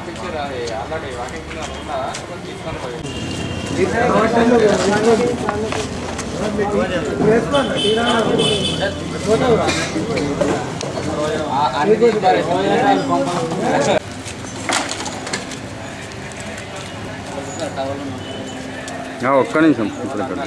Picture అది already walking ఉన్నదా తీసుకొని పోయి అన్ని మరి భోజనాలు పంప ఆ, ఒక్క నిమిషం ఇప్పుడు ఇక్కడ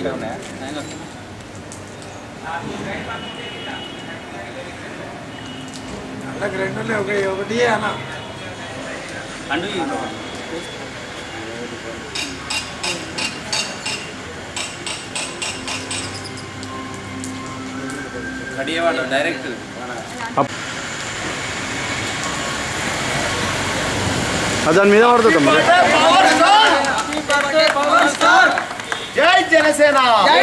రెడీ అవ్వడం డైరెక్ట్ ఆ, దాని మీద పడుతుంది మరి జై జనసేన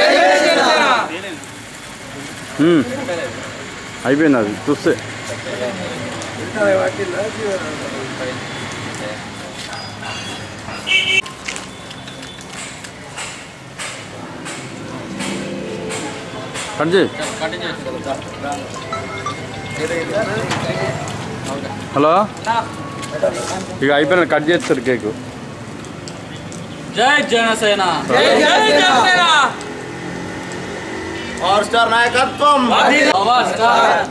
ఉమ్. అయిపోయింది అది చూస్తే కట్ చేయి హలో ఇక అయిపోయిన కట్ చేస్తారు కేకు జై జనసేన పవర్ స్టార్ నాయకత్వం పవర్ స్టార్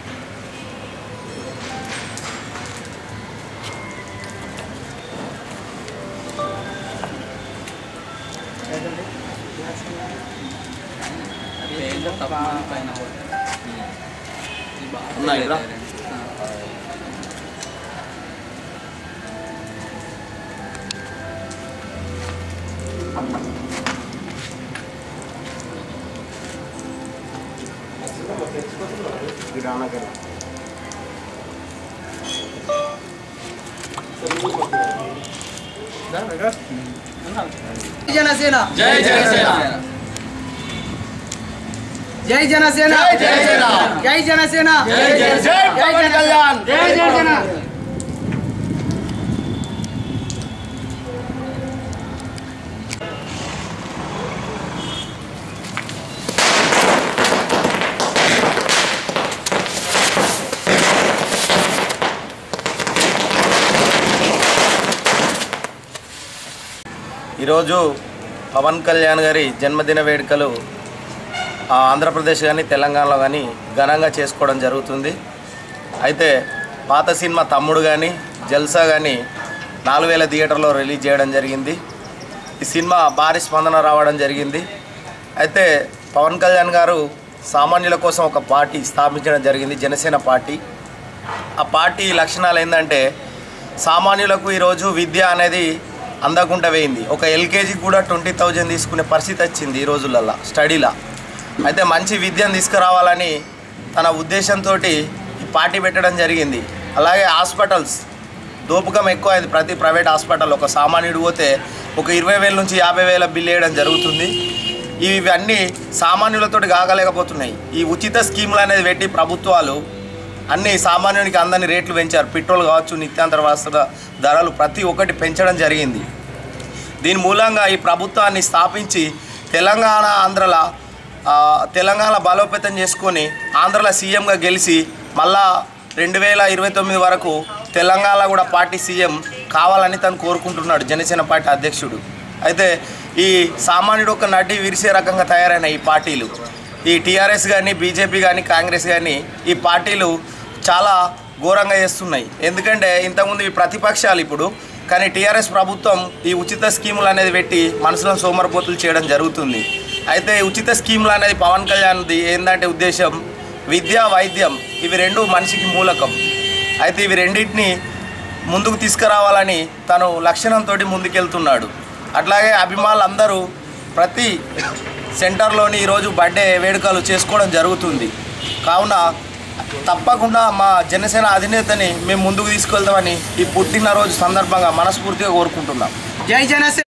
ఉన్నాయి రా. జనసేన జై జనసేన జై జనసేన జై జనసేన జై జనసేన జై పవన్ కళ్యాణ్ జై జనసేన ఈరోజు పవన్ కళ్యాణ్ గారి జన్మదిన వేడుకలు ఆ, ఆంధ్రప్రదేశ్ కానీ తెలంగాణలో కానీ ఘనంగా చేసుకోవడం జరుగుతుంది అయితే పాత సినిమా తమ్ముడు కానీ జల్సా కానీ నాలుగు వేల థియేటర్లో రిలీజ్ చేయడం జరిగింది ఈ సినిమా భారీ స్పందన రావడం జరిగింది అయితే పవన్ కళ్యాణ్ గారు సామాన్యుల కోసం ఒక పార్టీ స్థాపించడం జరిగింది జనసేన పార్టీ ఆ పార్టీ లక్షణాలు ఏంటంటే సామాన్యులకు ఈరోజు విద్య అనేది అందకుండా పోయింది ఒక ఎల్కేజీ కూడా ట్వంటీ థౌజండ్ తీసుకునే పరిస్థితి వచ్చింది ఈ రోజులల్లో స్టడీలా అయితే మంచి విద్యను తీసుకురావాలని తన ఉద్దేశంతో ఈ పార్టీ పెట్టడం జరిగింది అలాగే హాస్పిటల్స్ దోపకం ఎక్కువ అయింది ప్రతి ప్రైవేట్ హాస్పిటల్ ఒక సామాన్యుడు పోతే ఒక ఇరవై వేల నుంచి యాభై వేల బిల్ వేయడం జరుగుతుంది ఇవన్నీ సామాన్యులతోటి కాగలేకపోతున్నాయి ఈ ఉచిత స్కీములు అనేది పెట్టి ప్రభుత్వాలు అన్ని సామాన్యునికి అందని రేట్లు పెంచారు పెట్రోల్ కావచ్చు నిత్యాంతర వస్తువుల ధరలు ప్రతి ఒక్కటి పెంచడం జరిగింది దీని మూలంగా ఈ ప్రభుత్వాన్ని స్థాపించి తెలంగాణ ఆంధ్రల ఆ, తెలంగాణ బలోపేతం చేసుకొని ఆంధ్రల సీఎంగా గెలిచి మళ్ళా రెండు వేల ఇరవై తొమ్మిది వరకు తెలంగాణ కూడా పార్టీ సీఎం కావాలని తను కోరుకుంటున్నాడు జనసేన పార్టీ అధ్యక్షుడు అయితే ఈ సామాన్యుడు ఒక నటి విరిసే రకంగా తయారైన ఈ పార్టీలు ఈ టీఆర్ఎస్ కానీ బీజేపీ కానీ కాంగ్రెస్ కానీ ఈ పార్టీలు చాలా ఘోరంగా చేస్తున్నాయి ఎందుకంటే ఇంతకుముందు ఈ ప్రతిపక్షాలు ఇప్పుడు కానీ టీఆర్ఎస్ ప్రభుత్వం ఈ ఉచిత స్కీములు అనేది పెట్టి మనుషులను సోమరపోతులు చేయడం జరుగుతుంది అయితే ఈ ఉచిత స్కీములు అనేది పవన్ కళ్యాణ్ది ఏంటంటే ఉద్దేశం విద్య వైద్యం ఇవి రెండు మనిషికి మూలకం అయితే ఇవి రెండింటిని ముందుకు తీసుకురావాలని తను లక్షణంతో ముందుకెళ్తున్నాడు అట్లాగే అభిమానులు అందరూ ప్రతి సెంటర్లోని ఈరోజు బర్త్డే వేడుకలు చేసుకోవడం జరుగుతుంది కావున తప్పకుండా మా జనసేన అధినేతని మేము ముందుకు తీసుకెళ్తామని ఈ పుట్టినరోజు సందర్భంగా మనస్ఫూర్తిగా కోరుకుంటున్నాం జై జనసేన